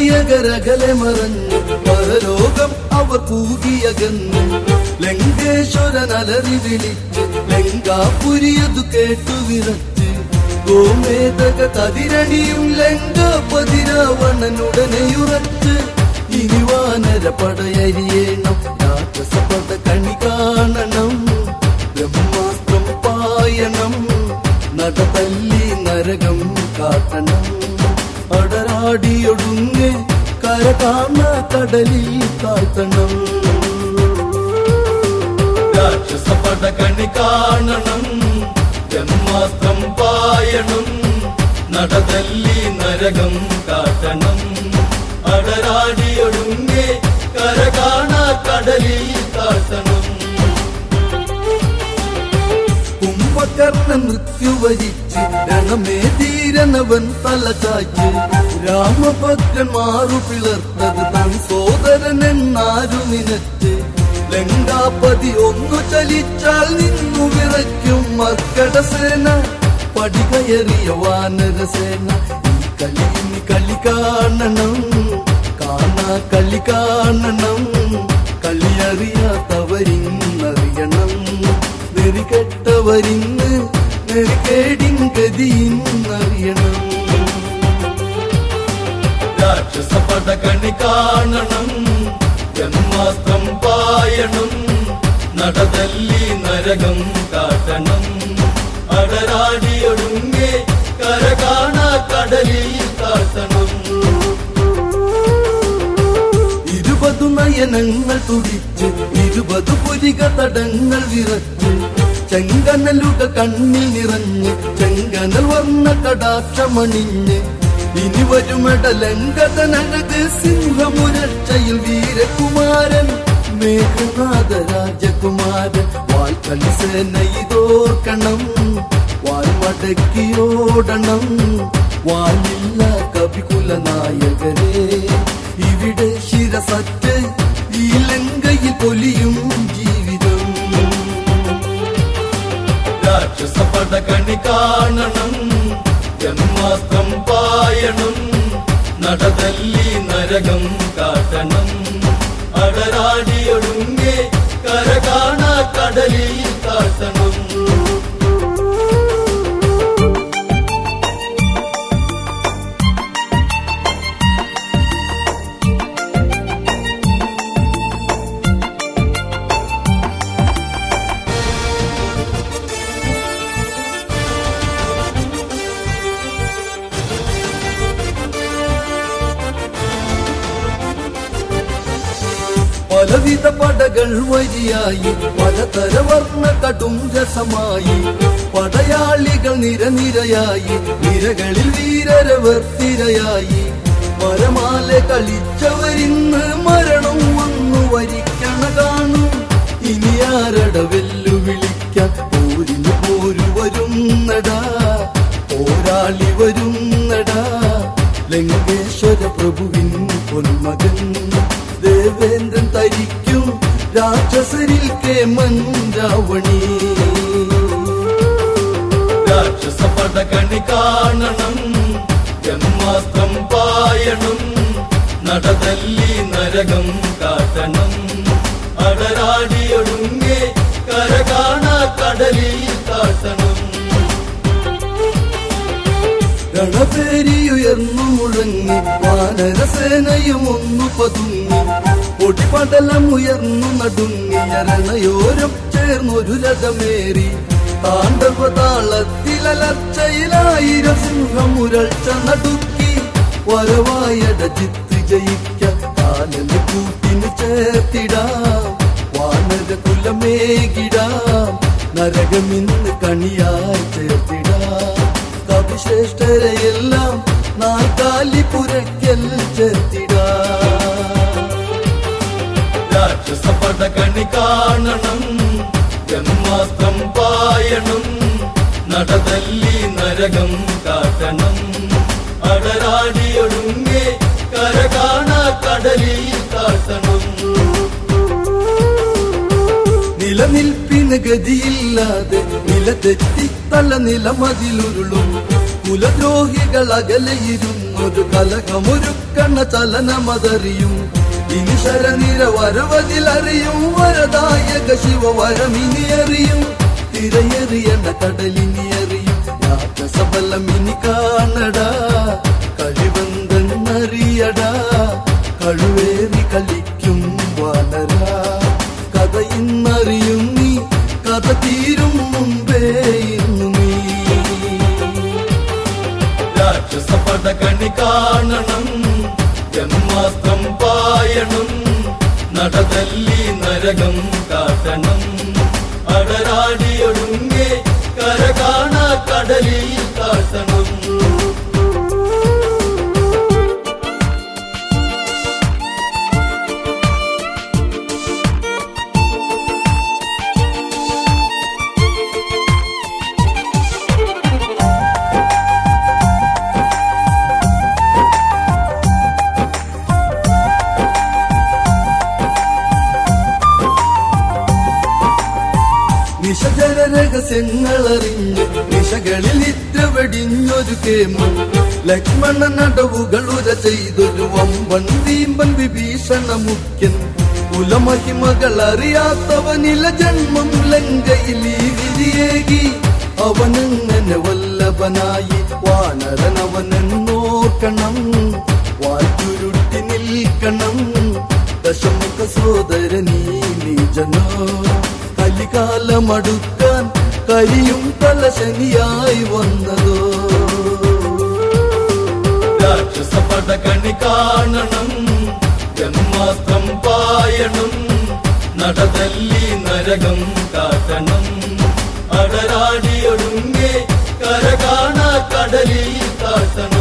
നായകരകലെ മറഞ്ഞു പരലോകം അവർ കൂകിയകന്നു ലങ്കേശ്വരൻ അലറി വിളിച്ച് ലങ്കാപുരിയതു കേട്ടു വിറച്ച് ഗോമേതക കതിരണിയും ലങ്കാപതിരാവണനുടനെയുറച്ച് ഇനി വാനര പടയരിയേണം രാക്ഷസപട കണി കാണണം ബ്രഹ്മാസ്ത്രം പായണം നട തല്ലി നരകം കാട്ടണം അടരാടിയൊടുങ്ങ് കര കാണ കടലിൽ താഴ്ത്തണം രാക്ഷസപട കണി കാണണം ബ്രഹ്മാസ്ത്രം പായണം നട തല്ലി നരകം കാട്ടണം അടരാടിയൊടുങ്ങ് കര കാണ കടലിൽ താഴ്ത്തണം കുംഭകർണൻ മൃത്യുവരിച്ച് രണമേതീരനവൻ തല ചായ്ച്ച് രാമഭദ്രൻ മാറു പിളർത്തത് തൻ സോദരനെന്നാരു നിനച്ച് ലങ്കാപതി ഒന്നു ചലിച്ചാൽ നിന്നു വിറയ്ക്കും മർക്കടസേന പടികയറിയ വാനരസേന ഈ കളിയിന് കളി കാണണം കാണാ കളി കാണണം കളിയറിയാത്തവരിന്നറിയണം നെറികെട്ടവരിന്ന് നെറികേടിൻ ഗതിയിന്നറിയണം രാക്ഷസപട കണി കാണണം ബ്രഹ്മാസ്ത്രം പായണം നടതല്ലി നരകം കാട്ടണം അടരാടിയൊടുങ്ങെ കര കാണാ കടലിൽ കാട്ടണം ഇരുപതു നയനങ്ങൾ തുടിച്ച് ഇരുപതു പുരിക തടങ്ങൾ വിറച്ച് ചെങ്കനലുകൾ കണ്ണി നിറഞ്ഞ് ചെങ്കനൽ വർണ്ണ കടാക്ഷമണിഞ്ഞ് ഇനി വരുമടലങ്കതനഴക് സിംഹമുരക്ഷയിൽ വീരകുമാരൻ മേഘനാഥ രാജകുമാരൻ വാൽക്കലി സേന ഇതോർക്കണം വാൽ മടക്കിയോടണം വാലില്ല കവികുല നായകരെ ഇവിടെ ശിരസറ്റ് ഈ ലങ്കയിൽ പൊലിയും ജീവിതം രാക്ഷസപട കണി കാണണം ജന്മാസ്ത്രം പായണം നടതല്ലി നരകം കാട്ടണം അടരാടിയൊടുങ്ങെ കര കാണാ കടലിൽ കാട്ടണം പലവിധ പടകൾ വരിയായി പലതര വർണ്ണ കടും രസമായി പടയാളികൾ നിരനിരയായി നിരകളിൽ വീരരവർ തിരയായി മരമാല കളിച്ചവരിന്ന് മരണം വന്നു വരിക്കണ കാണും ഇനി ആരട വെല്ലുവിളിക്കാൻ പോരിന് പോരു വരുന്നടാ പോരാളി വരുന്നടാ ലങ്കേശ്വര പ്രഭുവിൻ പൊന്മകൻ ദേവേന്ദ്രൻ തരിക്കും രാക്ഷസരിൽ കേമൻ രാവണി രാക്ഷസപട കണി കാണണം ജന്മാസ്ത്രം പായണം നടതല്ലി നരകം കാട്ടണം അടരാടിയൊടുങ്ങെ കര കാണാ കടലിൽ കാട്ടണം രണപേരിയുയർന്നു മുഴങ്ങി വാനരസേനയും ഒന്നു പതുങ്ങി പൊടിപടലം ഉയർന്നു നടുങ്ങി അരണയോരം ചേർന്നൊരു രഥമേറി താണ്ഡവ താളത്തിലലർച്ചയിലായിരം സിംഹമുരൾച്ച നടുക്കി വരവായട ചിത്ത് ജയിക്കാൻ കാലന് കൂട്ടിന് ചേർത്തിടാം വാനര കുലമേകിടാം നരകമിന്ന് കണിയായി ചേർത്തിടാം കവിശ്രേഷ്ഠരെയെല്ലാം നാൽക്കാലി പുരയ്ക്കൽ ചേർത്തിടാം രാക്ഷസപട കണി കാണണം ജന്മാസ്ത്രം പായണം നടതല്ലി നരകം കാട്ടണം അടരാടിയൊടുങ്ങെ കര കാണാ കടലിൽ കാട്ടണം നിലനിൽപ്പിന് ഗതിയില്ലാതെ നില തെറ്റി തല നിലമതിലുരുളും കുലദ്രോഹികൾ അകലെയിരുന്നു വന്നൊരു കലകമൊരുക്കണ ചലനമതറിയും ഇനി ശരനിര വരവതിലറിയും വരദായക ശിവ വരമിനി അറിയും തിരയെറിയണ്ട കടലിനി അറിയും രാജസബലം ഇനി കാണടാ കഴിവെന്തെന്നറിയടാ കഴുവേറി കളിക്കും വാനരാ കഥ ഇന്നറിയും നീ കഥ തീരും മുമ്പേ ഇന്നു നീ രാക്ഷസ പടകണി കാണണം ജന്മാസ്ത്രം പായണം നടതല്ലി നരകം കാട്ടണം അടരാടിയൊടുങ്ങെ കര കാണാ കടലിൽ കാട്ടണം നിശജര രഹസ്യങ്ങളറിഞ്ഞ് നിശകളിൽ ഇറ്റ വെടിഞ്ഞൊരു കേമം ലക്ഷ്മണൻ അടവുകൾ ഉര ചെയ്തൊരു വമ്പൻ വീമ്പൻ വിഭീഷണ മുഖ്യൻ കുലമഹിമകൾ അറിയാത്തവനില ജന്മം ലങ്കയിൽ ഈ വിധിയേകി അവനങ്ങനെ വല്ലഭനായി വാനരനവനെന്നോർക്കണം വാറ്റുരുട്ടി നിൽക്കണം ദശമുഖ സോദരനീ നീജനോ കലികാലമടുക്കാൻ കരിയും തലശനിയായി വന്നതോ രാക്ഷസ പടകണി കാണണം ജന്മാസ്ത്രം പായണം നടതല്ലി നരകം കാട്ടണം അടരാടിയൊടുങ്ങെ കര കാണാ കടലിൽ കാട്ടണം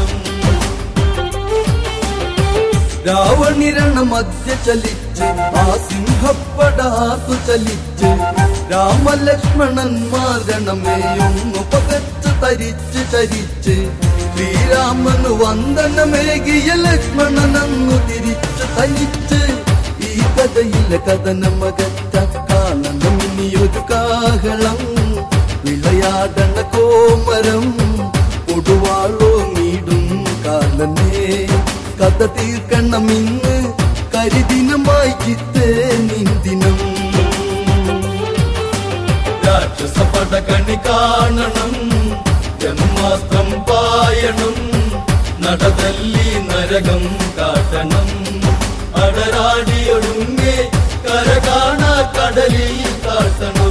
രാവണിരണ മധ്യ ചലിച്ച് ആ സിംഹപ്പടാത്തു ചലിച്ച് രാമലക്ഷ്മണന്മാർ രണമേയൊന്നു പകച്ച് തരിച്ച് ചരിച്ച് ശ്രീരാമന് വന്ദനമേകിയ ലക്ഷ്മണനന്നു തിരിച്ചു തനിച്ച് ഈ കഥയിലെ കഥനമകറ്റ കാണണം ഇനിയൊരു കാഹളം വിളയാടണ കോമരം കൊടുവാളോ നീടും കാലനേ കഥ തീർക്കണം ഇന്ന് കരിദിനമായി ചിത്തേ നിന്ദിനം രാക്ഷസ പടകണി കാണണം ജന്മാസ്ത്രം പായണം നടതല്ലി നരകം കാട്ടണം അടരാടിയൊടുങ്ങെ കര കാണാ കടലിൽ കാട്ടണം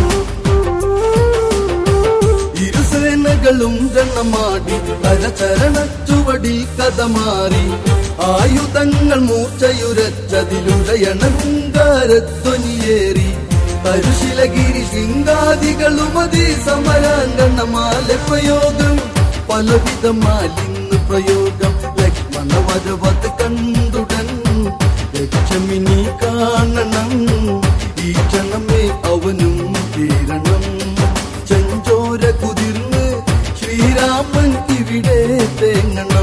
ഇരുസേനകളും രണമാടി കരചരണ ചുവടിൽ കഥ മാറി ആയുധങ്ങൾ മൂർച്ചയുരച്ചതിലുടയണ ഹുങ്കാരധ്വനിയേറി തരുശിലഗിരി ശിങ്കാദികളുമതി സമരാങ്കണമാല പ്രയോഗം പലവിധമാലിന്ന് പ്രയോഗം ലക്ഷ്മണ വരവത് കണ്ടുടൻ ലക്ഷ്മിനി കാണണം ഈ ക്ഷണമേ അവനും തീരണം ചെഞ്ചോര കുതിർന്ന് ശ്രീരാമൻ ഇവിടെ തേങ്ങണം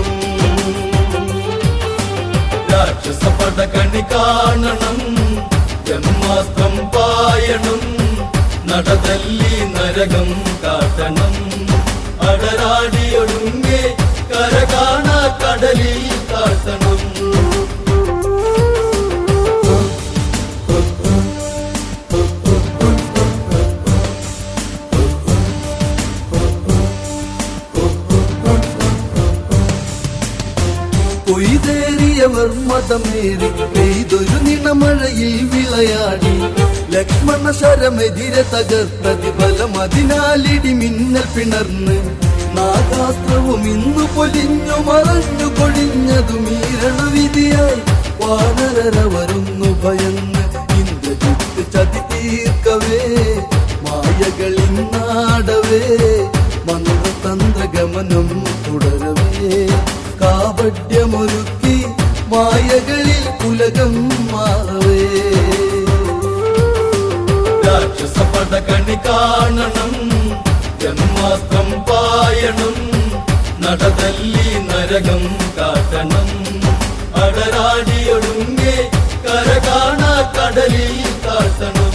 രാക്ഷസ പടകണി കാണണം ജന്മാസ്ത്രം പായണം നടതല്ലി നരകം കാട്ടണം അടരാടിയൊടുങ്ങെ കര കാണാ കടലിൽ കാട്ടണം കൊയ്തേറിയവർ മതമേറി പെയ്തൊരു നിണമഴയിൽ വിളയാടി ലക്ഷ്മണ ശരമെതിരെ തകർത്തതിബലം അതിനാലിടി മിന്നൽ പിണർന്ന് നാഗാസ്ത്രവും ഇന്നു പൊലിഞ്ഞു മറഞ്ഞു കൊഴിഞ്ഞതു മീരണവിധിയായി വാനരവരുന്നു ഭയന്ന് ഇന്ദ്രജിത്ത് ചതി തീർക്കവേ മായകളിന്നാടവേ മന്ത്രതന്ത്രഗമനം തുടരവേ കാപട്യമൊരുക്കി മായകളിൽ ഉലകം മാറവേ രാക്ഷസ പടകണി കാണണം ജന്മാസ്ത്രം പായണം നടതല്ലി നരകം കാട്ടണം അടരാടിയൊടുങ്ങെ കര കാണാ കടലിൽ കാട്ടണം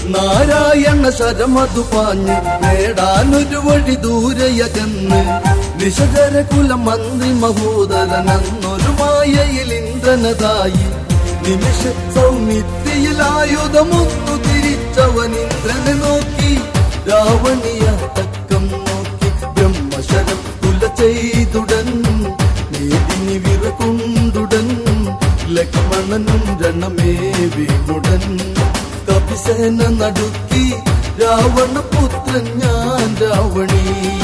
നാരായണ ശരമതു പാഞ്ഞ് നേടാനൊരു വഴി ദൂരയകന്ന് നിശകര കുല മന്ത്രി മഹോദരനന്നൊരു മായയിൽ ഇന്ദ്രനതായി നിമിഷ സൗമിത്തിയിൽ ആയുധമൊന്നു തിരിച്ചവൻ ഇന്ദ്രനെ നോക്കി രാവണിയ തക്കം നോക്കി ബ്രഹ്മശരം കുല ചെയ്തുടൻ നേതിനി വിറകൊണ്ടുടൻ ലക്ഷ്മണനും രണമേ വീണുടൻ കപിസേന നടുക്കി രാവണപുത്രൻ ഞാൻ രാവണി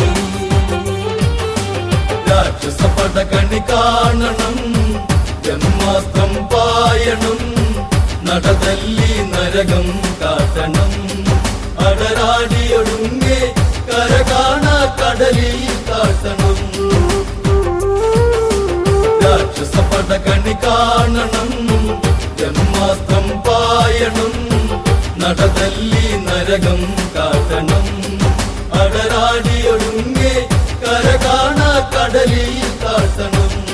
രാക്ഷസ പടകണി കാണണം ജന്മാസ്ത്രം പായണം നടതല്ലി നരകം കാട്ടണം അടരാടിയൊടുങ്ങെ കര കാണാ കടലിൽ കാട്ടണം രാക്ഷസ പടകണി കാണണം ജന്മാസ്ത്രം പായണം നടതല്ലി നരകം കാട്ടണം അടരാടിയൊടുങ്ങെ കര കാണാ കടലിൽ കാട്ടണം